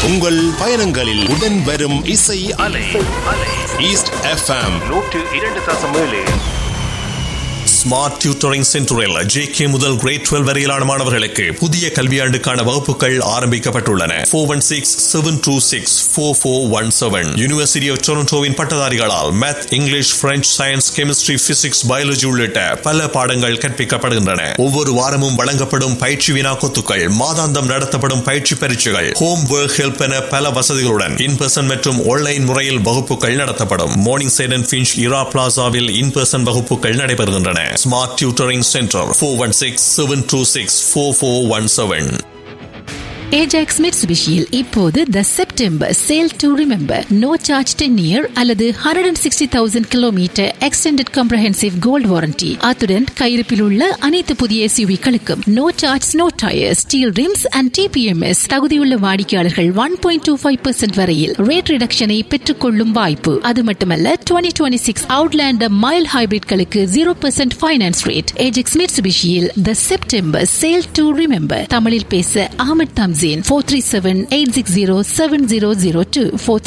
உங்கள் பயணங்களில் உடன் வரும் இசை அலை ஈஸ்ட் எஃப்எம் நூற்று இரண்டு தசம் ஏழு ஸ்மார்ட் டியூட்டரிங் சென்டரில் ஜே கே முதல் கிரேட் டுவெல் வரையிலான மாணவர்களுக்கு புதிய கல்வியாண்டுக்கான வகுப்புகள் ஆரம்பிக்கப்பட்டுள்ளன four one six seven two six four four one seven university of டொரண்டோவின் பட்டதாரிகளால் math English French science chemistry physics biology உள்ளிட்ட பல பாடங்கள் கற்பிக்கப்படுகின்றன ஒவ்வொரு வாரமும் வழங்கப்படும் பயிற்சி வினாக்கொத்துக்கள் மாதாந்தம் நடத்தப்படும் பயிற்சி பரீட்சைகள் ஹோம் ஒர்க் ஹெல்ப் என பல வசதிகளுடன் இன் பர்சன் மற்றும் ஆன்லைன் முறையில் வகுப்புகள் நடத்தப்படும் மார்னிங் சைட் அண்ட் ஃபின்ச் இரா பிளாசாவில் இன் பர்சன் வகுப்புகள் நடைபெறுகின்றன smart tutoring centre four one six seven two six four four one seven Ajax மிட்சுபிஷியில் இப்போது the September sale to remember no charge ten year அல்லது hundred and sixty thousand kilometre extended comprehensive gold warranty அத்துடன் கையிருப்பில் உள்ள அனைத்து புதிய எஸ்யூவிகளுக்கும் no charge no tyre steel rims and TPMS தகுதியுள்ள வாடிக்கையாளர்கள் one point two five percent வரையில் ரேட் ரிடக்ஷனை பெற்றுக்கொள்ளும் வாய்ப்பு அது மட்டுமல்ல twenty twenty six Outlander mile ஹைபிரிட்களுக்கு zero percent finance rate Ajax மிட்சுபிஷியில் the September sale to remember தமிழில் பேச அகமது தம்ஸ் Zain 437-860-7002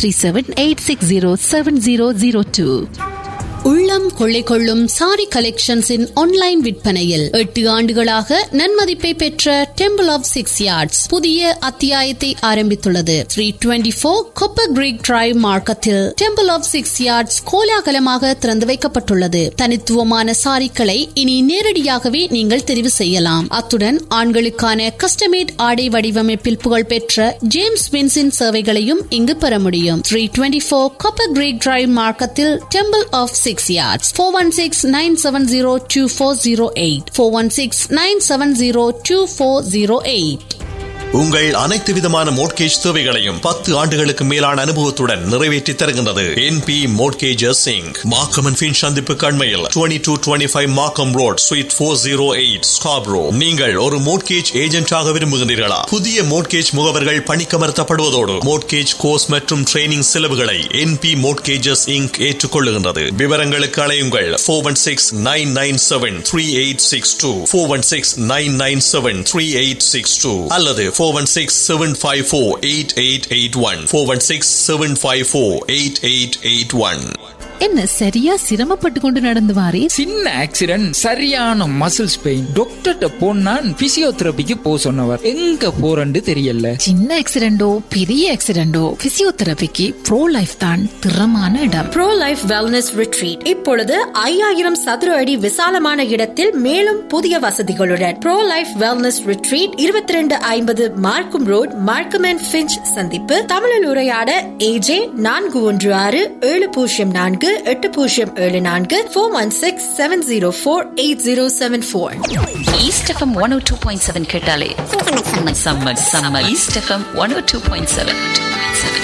437-860-7002 உள்ளம் கொள்ளை கொள்ளும் சாரி கலெக்ஷன்ஸின் ஆன்லைன் விற்பனையில் எட்டு ஆண்டுகளாக நன்மதிப்பை பெற்ற டெம்பிள் ஆஃப் சிக்ஸ் யார்ட்ஸ் புதிய அத்தியாயத்தை ஆரம்பித்துள்ளது three twenty four Copper Creek Drive மார்க்கத்தில் டெம்பிள் ஆஃப் சிக்ஸ் யார்ட்ஸ் கோலாகலமாக திறந்து வைக்கப்பட்டுள்ளது தனித்துவமான சாரிக்களை இனி நேரடியாகவே நீங்கள் தெரிவு செய்யலாம் அத்துடன் ஆண்களுக்கான கஸ்டமேட் ஆடை வடிவமைப்பில் புகழ்பெற்ற ஜேம்ஸ் வின்ஸின் சேவைகளையும் இங்கு பெற முடியும் three twenty four Copper Creek Drive மார்க்கத்தில் டெம்பிள் ஆஃப் சிக்ஸ் yards 416-970-2408 416-970-2408 உங்கள் அனைத்து விதமான மோட்கேஜ் தேவைகளையும் பத்து ஆண்டுகளுக்கு மேலான அனுபவத்துடன் நிறைவேற்றி தருகின்றது N B mortgages Singh Markham and Finch சந்திப்பு கண்மையில் twenty two twenty five Markham road suite four zero eight Scarborough நீங்கள் ஒரு மோட்கேஜ் ஏஜென்டாக விரும்புகின்றீர்களா புதிய மோட்கேஜ் முகவர்கள் பணிக்கமர்த்தப்படுவதோடு மோட்கேஜ் கோர்ஸ் மற்றும் ட்ரைனிங் செலவுகளை என் பி மோட்கேஜஸ் இங்க் ஏற்றுக்கொள்ளுகின்றது விவரங்களுக்கு அலையுங்கள் four one six nine nine seven three eight six two four one six nine nine seven three eight six two அல்லது four one six seven five four eight eight eight one four one six seven five four eight eight eight one என்ன சரியா சிரமப்பட்டு கொண்டு நடந்து வாரே சின்ன accident சரியான muscles pain டாக்டர்கிட்ட போனான் பிசியோதெரபிக்கு போ சொன்னவர் எங்க போறன்னு தெரியல சின்ன ஆக்சிடென்டோ பெரிய ஆக்சிடென்டோ பிசியோதெரபிக்கு ப்ரோ லைஃப் தான் திறமான இடம் ப்ரோ லைஃப் வெல்னஸ் ரிட்ரீட் இப்பொழுது ஐயாயிரம் சதுர அடி விசாலமான இடத்தில் மேலும் புதிய வசதிகளுடன் ப்ரோ லைஃப் வெல்னஸ் ரிட்ரீட் இருபத்தி ரெண்டு ஐம்பது மார்க்கும் ரோட் மார்க்கம் அண்ட் பிஞ்ச் சந்திப்பு தமிழில் உரையாட ஏஜே நான்கு ஒன்று ஆறு ஏழு பூஜ்ஜியம் நான்கு எட்டு பூஜ்ஜியம் ஏழு நான்கு four one six seven zero four eight zero seven four east FM one O two point seven கேட்டாலே summer summer east FM one O two point seven